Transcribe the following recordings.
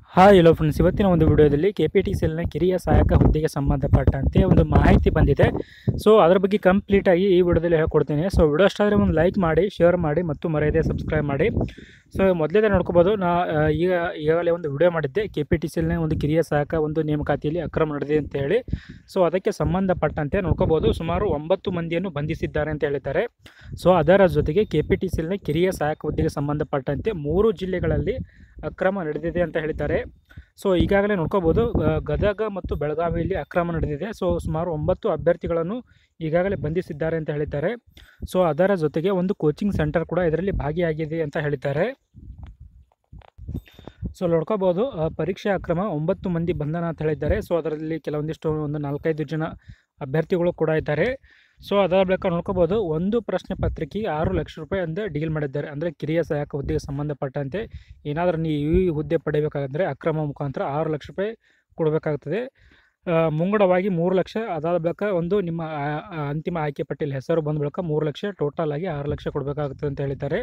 hi hello friends ಇವತ್ತಿನ ಒಂದು ವಿಡಿಯೋದಲ್ಲಿ ಕೆ ಪಿ ಟಿ ಸಿಎಲ್ನ ಕಿರಿಯ ಸಹಾಯಕ ಹುದ್ದೆಗೆ ಸಂಬಂಧಪಟ್ಟಂತೆ ಒಂದು ಮಾಹಿತಿ ಬಂದಿದೆ ಸೊ ಅದರ ಬಗ್ಗೆ ಕಂಪ್ಲೀಟಾಗಿ ಈ ವಿಡಿಯೋದಲ್ಲಿ ಹೇಳ್ಕೊಡ್ತೀನಿ ಸೊ ವಿಡಿಯೋ ಇಷ್ಟ ಆದರೆ ಒಂದು ಲೈಕ್ ಮಾಡಿ ಶೇರ್ ಮಾಡಿ ಮತ್ತು ಮರೆಯದೆ ಸಬ್ಸ್ಕ್ರೈಬ್ ಮಾಡಿ ಸೊ ಮೊದಲೇದೇ ನೋಡ್ಕೋಬೋದು ನಾ ಆ, ಈಗ ಈಗಾಗಲೇ ಒಂದು ವಿಡಿಯೋ ಮಾಡಿದ್ದೆ ಕೆ ಪಿ ಟಿ ಸಿಎಲ್ನ ಒಂದು ಕಿರಿಯ ಸಹಾಯಕ ಒಂದು ನೇಮಕಾತಿಯಲ್ಲಿ ಅಕ್ರಮ ನಡೆದಿದೆ ಅಂತ ಹೇಳಿ ಸೊ ಅದಕ್ಕೆ ಸಂಬಂಧಪಟ್ಟಂತೆ ನೋಡ್ಕೋಬೋದು ಸುಮಾರು ಒಂಬತ್ತು ಮಂದಿಯನ್ನು ಬಂಧಿಸಿದ್ದಾರೆ ಅಂತ ಹೇಳಿದ್ದಾರೆ ಸೊ ಅದರ ಜೊತೆಗೆ ಕೆ ಪಿ ಟಿ ಸಿಎಲ್ನ ಕಿರಿಯ ಸಹಾಯಕ ಹುದ್ದೆಗೆ ಸಂಬಂಧಪಟ್ಟಂತೆ ಮೂರು ಜಿಲ್ಲೆಗಳಲ್ಲಿ ಅಕ್ರಮ ನಡೆದಿದೆ ಅಂತ ಹೇಳಿದ್ದಾರೆ ಸೊ ಈಗಾಗಲೇ ನೋಡ್ಕೋಬೋದು ಗ- ಗದಗ ಮತ್ತು ಬೆಳಗಾವಿಯಲ್ಲಿ ಅಕ್ರಮ ನಡೆದಿದೆ ಸೊ ಸುಮಾರು ಒಂಬತ್ತು ಅಭ್ಯರ್ಥಿಗಳನ್ನು ಈಗಾಗಲೇ ಬಂಧಿಸಿದ್ದಾರೆ ಅಂತ ಹೇಳಿದ್ದಾರೆ ಸೊ ಅದರ ಜೊತೆಗೆ ಒಂದು ಕೋಚಿಂಗ್ ಸೆಂಟರ್ ಕೂಡ ಇದರಲ್ಲಿ ಭಾಗಿಯಾಗಿದೆ ಅಂತ ಹೇಳಿದ್ದಾರೆ ಸೊ ನೋಡ್ಕೋಬೋದು ಆ, ಪರೀಕ್ಷಾ ಅಕ್ರಮ ಒಂಬತ್ತು ಮಂದಿ ಬಂಧನ ಅಂತ ಹೇಳಿದ್ದಾರೆ ಸೊ ಅದರಲ್ಲಿ ಕೆಲವೊಂದಿಷ್ಟು ಒಂದು ನಾಲ್ಕೈದು ಜನ ಅಭ್ಯರ್ಥಿಗಳು ಕೂಡ ಇದ್ದಾರೆ ಸೊ ಅದರ ಬಳಿಕ ನೋಡ್ಕೋಬೋದು ಒಂದು ಪ್ರಶ್ನೆ ಪತ್ರಿಕೆಗೆ ಆರು ಲಕ್ಷ ರೂಪಾಯಿ ಅಂತ ಡೀಲ್ ಮಾಡಿದ್ದಾರೆ ಅಂದರೆ ಕಿರಿಯ ಸಹಾಯಕ ಹುದ್ದೆಗೆ ಸಂಬಂಧಪಟ್ಟಂತೆ ಏನಾದರೂ ನೀವು ಈ ಹುದ್ದೆ ಪಡೆಯಬೇಕಾದ್ರೆ ಅಕ್ರಮ ಮುಖಾಂತರ ಆರು ಲಕ್ಷ ರೂಪಾಯಿ ಕೊಡಬೇಕಾಗ್ತದೆ ಆ, ಮುಂಗಡವಾಗಿ ಮೂರು ಲಕ್ಷ ಅದಾದ ಬಳಿಕ ಒಂದು ನಿಮ್ಮ ಆ, ಆ, ಅಂತಿಮ ಆಯ್ಕೆ ಪಟ್ಟಿಯಲ್ಲಿ ಹೆಸರು ಬಂದ ಬಳಿಕ ಮೂರು ಲಕ್ಷ ಟೋಟಲ್ ಆಗಿ ಆರು ಲಕ್ಷ ಕೊಡಬೇಕಾಗ್ತದೆ ಅಂತ ಹೇಳಿದ್ದಾರೆ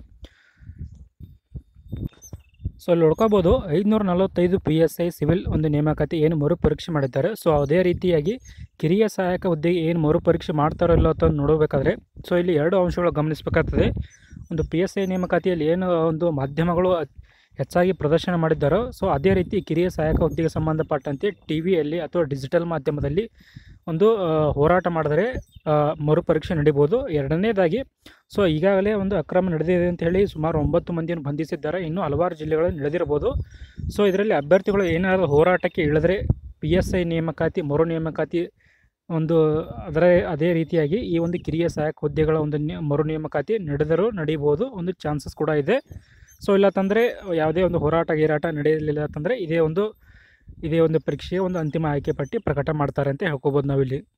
ಸೊ ಅಲ್ಲಿ ನೋಡ್ಕೋಬೋದು ಐದುನೂರ ನಲವತ್ತೈದು ಪಿ ಎಸ್ ಐ ಸಿವಿಲ್ ಒಂದು ನೇಮಕಾತಿ ಏನು ಮರುಪರೀಕ್ಷೆ ಮಾಡಿದ್ದಾರೆ ಸೊ ಅದೇ ರೀತಿಯಾಗಿ ಕಿರಿಯ ಸಹಾಯಕ ಹುದ್ದೆಗೆ ಏನು ಮರುಪರೀಕ್ಷೆ ಮಾಡ್ತಾರೋ ಇಲ್ಲೋ ಅಂತ ನೋಡಬೇಕಾದ್ರೆ ಸೊ ಇಲ್ಲಿ ಎರಡು ಅಂಶಗಳು ಗಮನಿಸಬೇಕಾಗ್ತದೆ ಒಂದು ಪಿ ಎಸ್ ಐ ನೇಮಕಾತಿಯಲ್ಲಿ ಏನು ಒಂದು ಮಾಧ್ಯಮಗಳು ಅತ್- ಹೆಚ್ಚಾಗಿ ಪ್ರದರ್ಶನ ಮಾಡಿದ್ದಾರೋ ಸೊ ಅದೇ ರೀತಿ ಕಿರಿಯ ಸಹಾಯಕ ಹುದ್ದೆಗೆ ಸಂಬಂಧಪಟ್ಟಂತೆ ಟಿ ವಿಯಲ್ಲಿ ಅಥವಾ ಡಿಜಿಟಲ್ ಮಾಧ್ಯಮದಲ್ಲಿ ಒಂದು ಆ, ಹೋರಾಟ ಮಾಡಿದರೆ ಆ, ಮರುಪರೀಕ್ಷೆ ನಡೀಬೋದು ಎರಡನೇದಾಗಿ ಸೊ ಈಗಾಗಲೇ ಒಂದು ಅಕ್ರಮ ನಡೆದಿದೆ ಅಂತ ಹೇಳಿ ಸುಮಾರು ಒಂಬತ್ತು ಮಂದಿಯನ್ನು ಬಂಧಿಸಿದ್ದಾರೆ ಇನ್ನೂ ಹಲವಾರು ಜಿಲ್ಲೆಗಳಲ್ಲಿ ನಡೆದಿರ್ಬೋದು ಸೊ ಇದರಲ್ಲಿ ಅಭ್ಯರ್ಥಿಗಳು ಏನಾದರೂ ಹೋರಾಟಕ್ಕೆ ಇಳಿದ್ರೆ ಪಿ ಎಸ್ ಐ ನೇಮಕಾತಿ ಮರು ನೇಮಕಾತಿ ಒಂದು ಅದರ ಅದೇ ರೀತಿಯಾಗಿ ಈ ಒಂದು ಕಿರಿಯ ಸಹಾಯಕ ಹುದ್ದೆಗಳ ಒಂದು ನೇ- ಮರು ನೇಮಕಾತಿ ನಡೆದರೂ ನಡೀಬೋದು ಒಂದು ಚಾನ್ಸಸ್ ಕೂಡ ಇದೆ ಸೊ ಇಲ್ಲ ತಂದರೆ ಯಾವುದೇ ಒಂದು ಹೋರಾಟ ಗೀರಾಟ ನಡೆಯಲಿಲ್ಲ ಅಂತಂದರೆ ಇದೇ ಒಂದು ಇದೇ ಒಂದು ಪರೀಕ್ಷೆಯ ಒಂದು ಅಂತಿಮ ಆಯ್ಕೆ ಪಟ್ಟಿ ಪ್ರಕಟ ಮಾಡ್ತಾರೆ ಅಂತ ಹೇಳ್ಕೊಬೋದು ನಾವಿಲ್ಲಿ